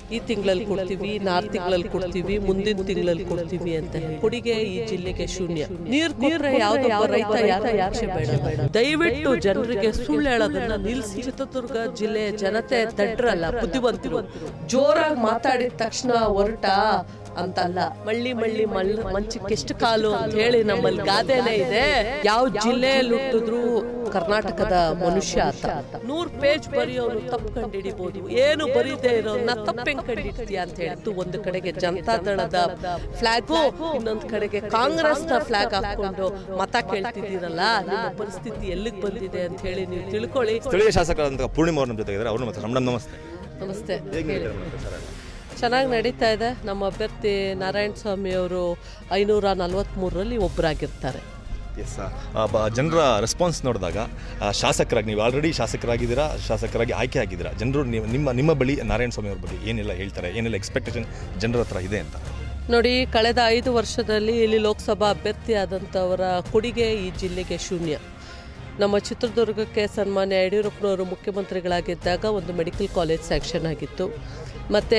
ಈ ತಿಂಗಳಲ್ಲಿ ಕೊಡ್ತೀವಿ ನಾರ್ ತಿಂಗಳಲ್ಲಿ ಕೊಡ್ತೀವಿ ಮುಂದಿನ ತಿಂಗಳಲ್ಲಿ ಕೊಡ್ತೀವಿ ಅಂತ ಹೇಳಿ ಕೊಡುಗೆ ಈ ಜಿಲ್ಲೆಗೆ ಶೂನ್ಯ ನೀರ್ ಕೊಟ್ರೆ ಯಾವ್ದೊಬ್ಬ ರೈತ ಯಾರು ಯಾಕೆ ಬೇಡ ದಯವಿಟ್ಟು ಜನರಿಗೆ ಸುಳ್ಳು ಹೇಳೋದನ್ನ ನಿಲ್ಸಿ ಚಿತ್ರದುರ್ಗ ಜಿಲ್ಲೆಯ ಜನತೆ ದಡ್ರಲ್ಲ ಬುದ್ಧಿವಂತರು ಜೋರಾಗಿ ಮಾತಾಡಿದ ತಕ್ಷಣ ಹೊರಟ ಅಂತಲ್ಲ ಮಳ್ಳಿ ಮಳ್ಳಿ ಮಳ್ಳ ಮಂಚಕ್ಕೆ ಎಷ್ಟು ಕಾಲು ಅಂತ ಹೇಳಿ ನಮ್ಮಲ್ಲಿ ಗಾದೆನೇ ಇದೆ ಯಾವ ಜಿಲ್ಲೆಯಲ್ಲಿ ಹುಟ್ಟಿದ್ರು ಕರ್ನಾಟಕದ ಮನುಷ್ಯ ಆತ ನೂರ್ ಪೇಜ್ ಬರೆಯೋನು ತಪ್ಪು ಕಂಡಿಡಿಬಹುದು ಏನು ಬರೀದೇ ಇರೋನ್ನ ತಪ್ಪು ಹೆಂಗ್ ಕಂಡಿಡ್ತೀಯ ಅಂತ ಹೇಳಿದ್ದು ಒಂದು ಕಡೆಗೆ ಜನತಾ ದಳದ ಫ್ಲಾಗು ಇನ್ನೊಂದು ಕಡೆಗೆ ಕಾಂಗ್ರೆಸ್ ನ ಫ್ಲಾಗ್ ಹಾಕೊಂಡು ಮತ ಕೇಳ್ತಿದ್ದೀರಲ್ಲ ನಿಮ್ಮ ಪರಿಸ್ಥಿತಿ ಎಲ್ಲಿಗೆ ಬಂದಿದೆ ಅಂತ ಹೇಳಿ ನೀವು ತಿಳ್ಕೊಳ್ಳಿ ಸ್ಥಳೀಯ ಶಾಸಕರಾದಂತಹ ಪೂರ್ಣಿಮಾ ಅವ್ರ ನಮ್ಮ ಜೊತೆ ಇದ್ದಾರೆ ಅವ್ರನ್ನ ಮತ್ತೆ ಮೇಡಮ್ ನಮಸ್ತೆ ನಮಸ್ತೆ ಹೇಗೆ ನಡೀತಾ ಇದೆ ಮೇಡಮ್ ಸರ್ ಚೆನ್ನಾಗಿ ನಡೀತಾ ಇದೆ ನಮ್ಮ ಅಭ್ಯರ್ಥಿ ನಾರಾಯಣ ಸ್ವಾಮಿ ಅವರು ಐನೂರ ನಲವತ್ತ್ಮೂರರಲ್ಲಿ ಒಬ್ಬರಾಗಿರ್ತಾರೆ ಎಸ್ ಜನರ ರೆಸ್ಪಾನ್ಸ್ ನೋಡಿದಾಗ ಆ, ಶಾಸಕರಾಗಿ ನೀವು ಆಲ್ರೆಡಿ ಶಾಸಕರಾಗಿದ್ದೀರಾ ಶಾಸಕರಾಗಿ ಆಯ್ಕೆ ಆಗಿದ್ದೀರಾ ಜನರು ನೀವು ನಿಮ್ಮ ನಿಮ್ಮ ಬಳಿ ನಾರಾಯಣ ಸ್ವಾಮಿ ಅವ್ರ ಬಗ್ಗೆ ಏನೆಲ್ಲ ಹೇಳ್ತಾರೆ ಏನೆಲ್ಲ ಎಕ್ಸ್ಪೆಕ್ಟೇಷನ್ ಜನರ ಹತ್ರ ಇದೆ ಅಂತ ನೋಡಿ ಕಳೆದ ಐದು ವರ್ಷದಲ್ಲಿ ಇಲ್ಲಿ ಲೋಕಸಭಾ ಅಭ್ಯರ್ಥಿ ಆದಂಥವರ ಕೊಡುಗೆ ಈ ಜಿಲ್ಲೆಗೆ ಶೂನ್ಯ ನಮ್ಮ ಚಿತ್ರದುರ್ಗಕ್ಕೆ ಸನ್ಮಾನ್ಯ ಯಡಿಯೂರಪ್ಪನವರು ಮುಖ್ಯಮಂತ್ರಿಗಳಾಗಿದ್ದಾಗ ಒಂದು ಮೆಡಿಕಲ್ ಕಾಲೇಜ್ ಸ್ಯಾಂಕ್ಷನ್ ಆಗಿತ್ತು ಮತ್ತು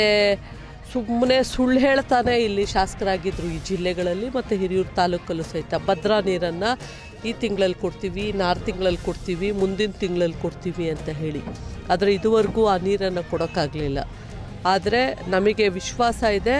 ಸುಮ್ಮನೆ ಸುಳ್ಳು ಹೇಳ್ತಾನೆ ಇಲ್ಲಿ ಶಾಸಕರಾಗಿದ್ದರು ಈ ಜಿಲ್ಲೆಗಳಲ್ಲಿ ಮತ್ತು ಹಿರಿಯೂರು ತಾಲೂಕಲ್ಲೂ ಸಹಿತ ಭದ್ರಾ ನೀರನ್ನು ಈ ತಿಂಗಳಲ್ಲಿ ಕೊಡ್ತೀವಿ ನಾರು ತಿಂಗಳಲ್ಲಿ ಕೊಡ್ತೀವಿ ಮುಂದಿನ ತಿಂಗಳಲ್ಲಿ ಕೊಡ್ತೀವಿ ಅಂತ ಹೇಳಿ ಆದರೆ ಇದುವರೆಗೂ ಆ ನೀರನ್ನು ಕೊಡೋಕ್ಕಾಗಲಿಲ್ಲ ಆದರೆ ನಮಗೆ ವಿಶ್ವಾಸ ಇದೆ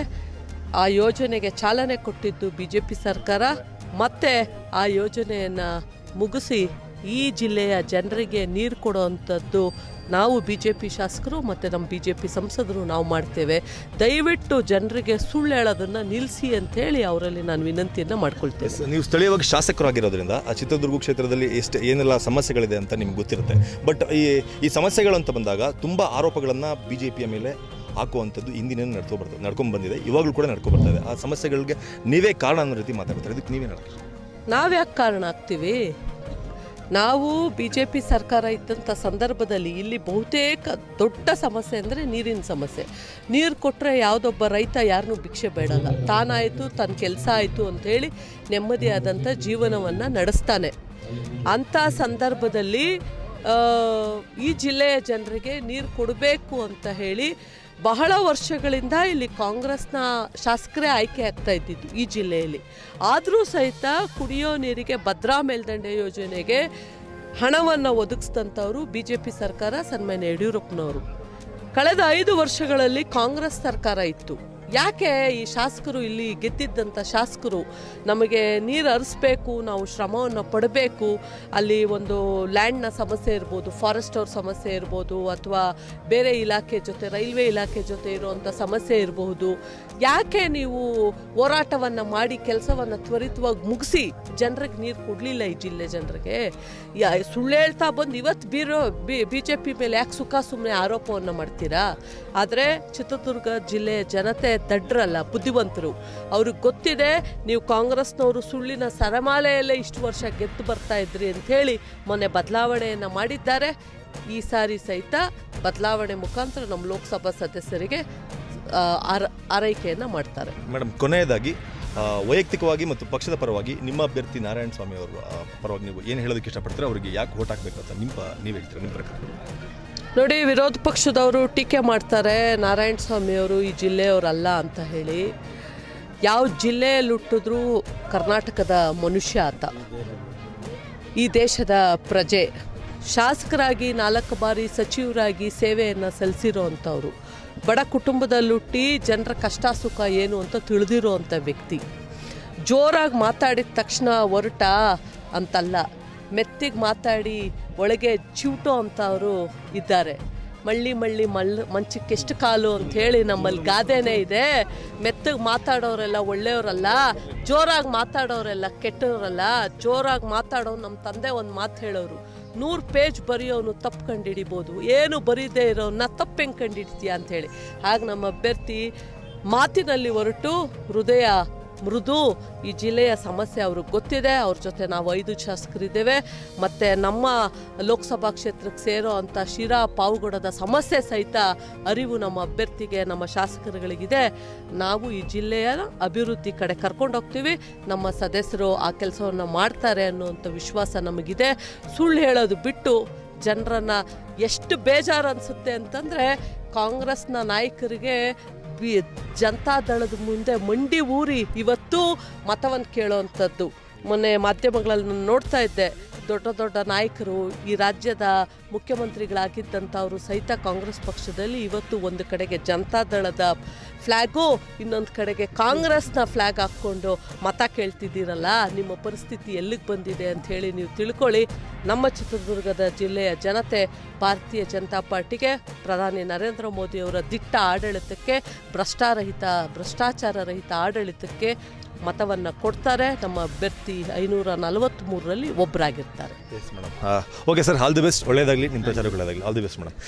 ಆ ಯೋಜನೆಗೆ ಚಾಲನೆ ಕೊಟ್ಟಿದ್ದು ಬಿ ಜೆ ಪಿ ಸರ್ಕಾರ ಮತ್ತೆ ಆ ಯೋಜನೆಯನ್ನು ಮುಗಿಸಿ ಈ ಜಿಲ್ಲೆಯ ಜನರಿಗೆ ನೀರು ಕೊಡುವಂಥದ್ದು ನಾವು ಬಿ ಜೆ ಪಿ ಶಾಸಕರು ಮತ್ತು ನಮ್ಮ ಬಿ ಜೆ ಪಿ ಸಂಸದರು ನಾವು ಮಾಡ್ತೇವೆ ದಯವಿಟ್ಟು ಜನರಿಗೆ ಸುಳ್ಳು ಹೇಳೋದನ್ನು ನಿಲ್ಲಿಸಿ ಅಂತೇಳಿ ಅವರಲ್ಲಿ ನಾನು ವಿನಂತಿಯನ್ನು ಮಾಡ್ಕೊಳ್ತೇನೆ ಎಸ್ ನೀವು ಸ್ಥಳೀಯವಾಗಿ ಶಾಸಕರಾಗಿರೋದ್ರಿಂದ ಆ ಚಿತ್ರದುರ್ಗ ಕ್ಷೇತ್ರದಲ್ಲಿ ಎಷ್ಟು ಏನೆಲ್ಲ ಸಮಸ್ಯೆಗಳಿದೆ ಅಂತ ನಿಮ್ಗೆ ಗೊತ್ತಿರುತ್ತೆ ಬಟ್ ಈ ಈ ಸಮಸ್ಯೆಗಳು ಅಂತ ಬಂದಾಗ ತುಂಬ ಆರೋಪಗಳನ್ನು ಬಿ ಜೆ ಪಿಯ ಮೇಲೆ ಹಾಕುವಂಥದ್ದು ಹಿಂದಿನ ನಡ್ಕೊ ಬರ್ತದೆ ನಡ್ಕೊಂಡು ಬಂದಿದೆ ಇವಾಗಲೂ ಕೂಡ ನಡ್ಕೊ ಬರ್ತಾ ಇದೆ ಆ ಸಮಸ್ಯೆಗಳಿಗೆ ನೀವೇ ಕಾರಣ ಅನ್ನೋ ರೀತಿ ಮಾತಾಡ್ತಾರೆ ಇದಕ್ಕೆ ನೀವೇ ಹೇಳ್ತೀರಿ ನಾವ್ಯಾಕೆ ಕಾರಣ ಆಗ್ತೀವಿ ನಾವು ಬಿ ಜೆ ಪಿ ಸರ್ಕಾರ ಇದ್ದಂಥ ಸಂದರ್ಭದಲ್ಲಿ ಇಲ್ಲಿ ಬಹುತೇಕ ದೊಡ್ಡ ಸಮಸ್ಯೆ ಅಂದರೆ ನೀರಿನ ಸಮಸ್ಯೆ ನೀರು ಕೊಟ್ಟರೆ ಯಾವುದೊಬ್ಬ ರೈತ ಯಾರನ್ನೂ ಭಿಕ್ಷೆ ಬೇಡಲ್ಲ ತಾನಾಯಿತು ತನ್ನ ಕೆಲಸ ಆಯಿತು ಅಂಥೇಳಿ ನೆಮ್ಮದಿಯಾದಂಥ ಜೀವನವನ್ನು ನಡೆಸ್ತಾನೆ ಅಂಥ ಸಂದರ್ಭದಲ್ಲಿ ಆ, ಈ ಜಿಲ್ಲೆಯ ಜನರಿಗೆ ನೀರು ಕೊಡಬೇಕು ಅಂತ ಹೇಳಿ ಬಹಳ ವರ್ಷಗಳಿಂದ ಇಲ್ಲಿ ಕಾಂಗ್ರೆಸ್ನ ಶಾಸಕರೇ ಆಯ್ಕೆ ಆಗ್ತಾ ಇದ್ದಿದ್ದು ಈ ಜಿಲ್ಲೆಯಲ್ಲಿ ಆದರೂ ಸಹಿತ ಕುಡಿಯೋ ನೀರಿಗೆ ಭದ್ರಾ ಮೇಲ್ದಂಡೆ ಯೋಜನೆಗೆ ಹಣವನ್ನು ಒದಗಿಸಿದಂಥವರು ಬಿ ಜೆ ಪಿ ಸರ್ಕಾರ ಸನ್ಮಾನ್ಯ ಯಡಿಯೂರಪ್ಪನವರು ಕಳೆದ ಐದು ವರ್ಷಗಳಲ್ಲಿ ಕಾಂಗ್ರೆಸ್ ಸರ್ಕಾರ ಇತ್ತು ಯಾಕೆ ಈ ಶಾಸಕರು ಇಲ್ಲಿ ಗೆದ್ದಿದ್ದಂಥ ಶಾಸಕರು ನಮಗೆ ನೀರು ಹರಿಸ್ಬೇಕು ನಾವು ಶ್ರಮವನ್ನು ಪಡಬೇಕು ಅಲ್ಲಿ ಒಂದು ಲ್ಯಾಂಡ್ನ ಸಮಸ್ಯೆ ಇರ್ಬೋದು ಫಾರೆಸ್ಟ್ ಅವ್ರ ಸಮಸ್ಯೆ ಇರ್ಬೋದು ಅಥವಾ ಬೇರೆ ಇಲಾಖೆ ಜೊತೆ ರೈಲ್ವೆ ಇಲಾಖೆ ಜೊತೆ ಇರುವಂಥ ಸಮಸ್ಯೆ ಇರಬಹುದು ಯಾಕೆ ನೀವು ಹೋರಾಟವನ್ನು ಮಾಡಿ ಕೆಲಸವನ್ನು ತ್ವರಿತವಾಗಿ ಮುಗಿಸಿ ಜನರಿಗೆ ನೀರು ಕೊಡಲಿಲ್ಲ ಈ ಜಿಲ್ಲೆ ಜನರಿಗೆ ಯಾ ಸುಳ್ಳು ಹೇಳ್ತಾ ಬಂದು ಇವತ್ತು ಬೀರೋ ಬಿ ಜೆ ಪಿ ಮೇಲೆ ಯಾಕೆ ಸುಖ ಸುಮ್ಮನೆ ಆರೋಪವನ್ನು ಮಾಡ್ತೀರಾ ಆದರೆ ಚಿತ್ರದುರ್ಗ ಜಿಲ್ಲೆಯ ಜನತೆ ದಡ್ರಲ್ಲ ಬುದ್ಧಿವಂತರು ಅವ್ರಿಗೆ ಗೊತ್ತಿದೆ ನೀವು ಕಾಂಗ್ರೆಸ್ನವರು ಸುಳ್ಳಿನ ಸರಮಾಲೆಯಲ್ಲೇ ಇಷ್ಟು ವರ್ಷ ಗೆದ್ದು ಬರ್ತಾ ಇದ್ರಿ ಅಂಥೇಳಿ ಮೊನ್ನೆ ಬದಲಾವಣೆಯನ್ನು ಮಾಡಿದ್ದಾರೆ ಈ ಸಾರಿ ಸಹಿತ ಬದಲಾವಣೆ ಮುಖಾಂತರ ನಮ್ಮ ಲೋಕಸಭಾ ಸದಸ್ಯರಿಗೆ ಆ, ಆರ ಆರೈಕೆಯನ್ನು ಮಾಡ್ತಾರೆ ಮೇಡಮ್ ಕೊನೆಯದಾಗಿ ಆ, ವೈಯಕ್ತಿಕವಾಗಿ ಮತ್ತು ಪಕ್ಷದ ಪರವಾಗಿ ನಿಮ್ಮ ಅಭ್ಯರ್ಥಿ ನಾರಾಯಣ ಸ್ವಾಮಿ ಅವರು ಆ, ಪರವಾಗಿ ನೀವು ಏನು ಹೇಳೋದಕ್ಕೆ ಇಷ್ಟಪಡ್ತೀರಾ ಅವರಿಗೆ ಯಾಕೆ ಓಟ್ ಹಾಕಬೇಕು ಅಂತ ನಿಮ್ಮ ನೀವು ಹೇಳ್ತೀರಾ ನಿಮ್ಮ ಪ್ರಕಾರ ನೋಡಿ ವಿರೋಧ ಪಕ್ಷದವರು ಟೀಕೆ ಮಾಡ್ತಾರೆ ನಾರಾಯಣ ಸ್ವಾಮಿಯವರು ಈ ಜಿಲ್ಲೆಯವರಲ್ಲ ಅಂತ ಹೇಳಿ ಯಾವ ಜಿಲ್ಲೆಯಲ್ಲಿ ಹುಟ್ಟಿದ್ರೂ ಕರ್ನಾಟಕದ ಮನುಷ್ಯ ಆತ ಈ ದೇಶದ ಪ್ರಜೆ ಶಾಸಕರಾಗಿ ನಾಲ್ಕು ಬಾರಿ ಸಚಿವರಾಗಿ ಸೇವೆಯನ್ನು ಸಲ್ಲಿಸಿರೋ ಅಂಥವ್ರು ಬಡ ಕುಟುಂಬದಲ್ಲಿ ಹುಟ್ಟಿ ಜನರ ಕಷ್ಟ ಸುಖ ಏನು ಅಂತ ತಿಳಿದಿರೋ ಅಂಥ ವ್ಯಕ್ತಿ ಜೋರಾಗಿ ಮಾತಾಡಿದ ತಕ್ಷಣ ಹೊರಟ ಅಂತಲ್ಲ ಮೆತ್ತಿಗೆ ಮಾತಾಡಿ ಒಳಗೆ ಚಿವುಟೋ ಅಂಥವರು ಇದ್ದಾರೆ ಮಳ್ಳಿ ಮಳ್ಳಿ ಮಳ್ಳ ಮಂಚಕ್ಕೆ ಎಷ್ಟು ಕಾಲು ಅಂತ ಹೇಳಿ ನಮ್ಮಲ್ಲಿ ಗಾದೆನೇ ಇದೆ ಮೆತ್ತಗೆ ಮಾತಾಡೋರೆಲ್ಲ ಒಳ್ಳೆಯವರಲ್ಲ ಜೋರಾಗಿ ಮಾತಾಡೋರೆಲ್ಲ ಕೆಟ್ಟವರಲ್ಲ ಜೋರಾಗಿ ಮಾತಾಡೋ ನಮ್ಮ ತಂದೆ ಒಂದು ಮಾತು ಹೇಳೋರು ನೂರು ಪೇಜ್ ಬರೆಯೋನು ತಪ್ಪು ಕಂಡಿಡಿಬೋದು ಏನು ಬರೀದೇ ಇರೋನ್ನ ತಪ್ಪು ಹೆಂಗೆ ಕಂಡಿಡ್ತೀಯ ಅಂಥೇಳಿ ಹಾಗೆ ನಮ್ಮ ಅಭ್ಯರ್ಥಿ ಮಾತಿನಲ್ಲಿ ಹೊರಟು ಹೃದಯ ಮೃದು ಈ ಜಿಲ್ಲೆಯ ಸಮಸ್ಯೆ ಅವ್ರಿಗೆ ಗೊತ್ತಿದೆ ಅವ್ರ ಜೊತೆ ನಾವು ಐದು ಶಾಸಕರಿದ್ದೇವೆ ಮತ್ತು ನಮ್ಮ ಲೋಕಸಭಾ ಕ್ಷೇತ್ರಕ್ಕೆ ಸೇರೋ ಅಂಥ ಶಿರಾ ಪಾವುಗಡದ ಸಮಸ್ಯೆ ಸಹಿತ ಅರಿವು ನಮ್ಮ ಅಭ್ಯರ್ಥಿಗೆ ನಮ್ಮ ಶಾಸಕರುಗಳಿಗಿದೆ ನಾವು ಈ ಜಿಲ್ಲೆಯ ಅಭಿವೃದ್ಧಿ ಕಡೆ ಕರ್ಕೊಂಡೋಗ್ತೀವಿ ನಮ್ಮ ಸದಸ್ಯರು ಆ ಕೆಲಸವನ್ನು ಮಾಡ್ತಾರೆ ಅನ್ನುವಂಥ ವಿಶ್ವಾಸ ನಮಗಿದೆ ಸುಳ್ಳು ಹೇಳೋದು ಬಿಟ್ಟು ಜನರನ್ನ ಎಷ್ಟು ಬೇಜಾರು ಅನಿಸುತ್ತೆ ಅಂತಂದರೆ ಕಾಂಗ್ರೆಸ್ನ ನಾಯಕರಿಗೆ ಬಿ ಜನತಾದಳದ ಮುಂದೆ ಮಂಡಿ ಊರಿ ಇವತ್ತು ಮತವನ್ನು ಕೇಳೋವಂಥದ್ದು ಮೊನ್ನೆ ಮಾಧ್ಯಮಗಳಲ್ಲಿ ನಾನು ನೋಡ್ತಾ ಇದ್ದೆ ದೊಡ್ಡ ದೊಡ್ಡ ನಾಯಕರು ಈ ರಾಜ್ಯದ ಮುಖ್ಯಮಂತ್ರಿಗಳಾಗಿದ್ದಂಥವರು ಸಹಿತ ಕಾಂಗ್ರೆಸ್ ಪಕ್ಷದಲ್ಲಿ ಇವತ್ತು ಒಂದು ಕಡೆಗೆ ಜನತಾದಳದ ಫ್ಲ್ಯಾಗು ಇನ್ನೊಂದು ಕಡೆಗೆ ಕಾಂಗ್ರೆಸ್ನ ಫ್ಲ್ಯಾಗ್ ಹಾಕ್ಕೊಂಡು ಮತ ಕೇಳ್ತಿದ್ದೀರಲ್ಲ ನಿಮ್ಮ ಪರಿಸ್ಥಿತಿ ಎಲ್ಲಿಗೆ ಬಂದಿದೆ ಅಂತ ಹೇಳಿ ನೀವು ತಿಳ್ಕೊಳ್ಳಿ ನಮ್ಮ ಚಿತ್ರದುರ್ಗದ ಜಿಲ್ಲೆಯ ಜನತೆ ಭಾರತೀಯ ಜನತಾ ಪಾರ್ಟಿಗೆ ಪ್ರಧಾನಿ ನರೇಂದ್ರ ಮೋದಿಯವರ ದಿಟ್ಟ ಆಡಳಿತಕ್ಕೆ ಭ್ರಷ್ಟಾರಹಿತ ಭ್ರಷ್ಟಾಚಾರ ರಹಿತ ಆಡಳಿತಕ್ಕೆ ಮತವನ್ನು ಕೊಡ್ತಾರೆ ನಮ್ಮ ಅಭ್ಯರ್ಥಿ ಐನೂರ ನಲವತ್ತ್ಮೂರರಲ್ಲಿ ಒಬ್ಬರಾಗಿರ್ತಾರೆ yes madam okay sir all the best ಒಳ್ಳೇದಾಗಲಿ ನಿಮ್ಮ ಪ್ರಚಾರಗಳಾಗಲಿ ಆಲ್ ದಿ ಬೆಸ್ಟ್ ಮೇಡಮ್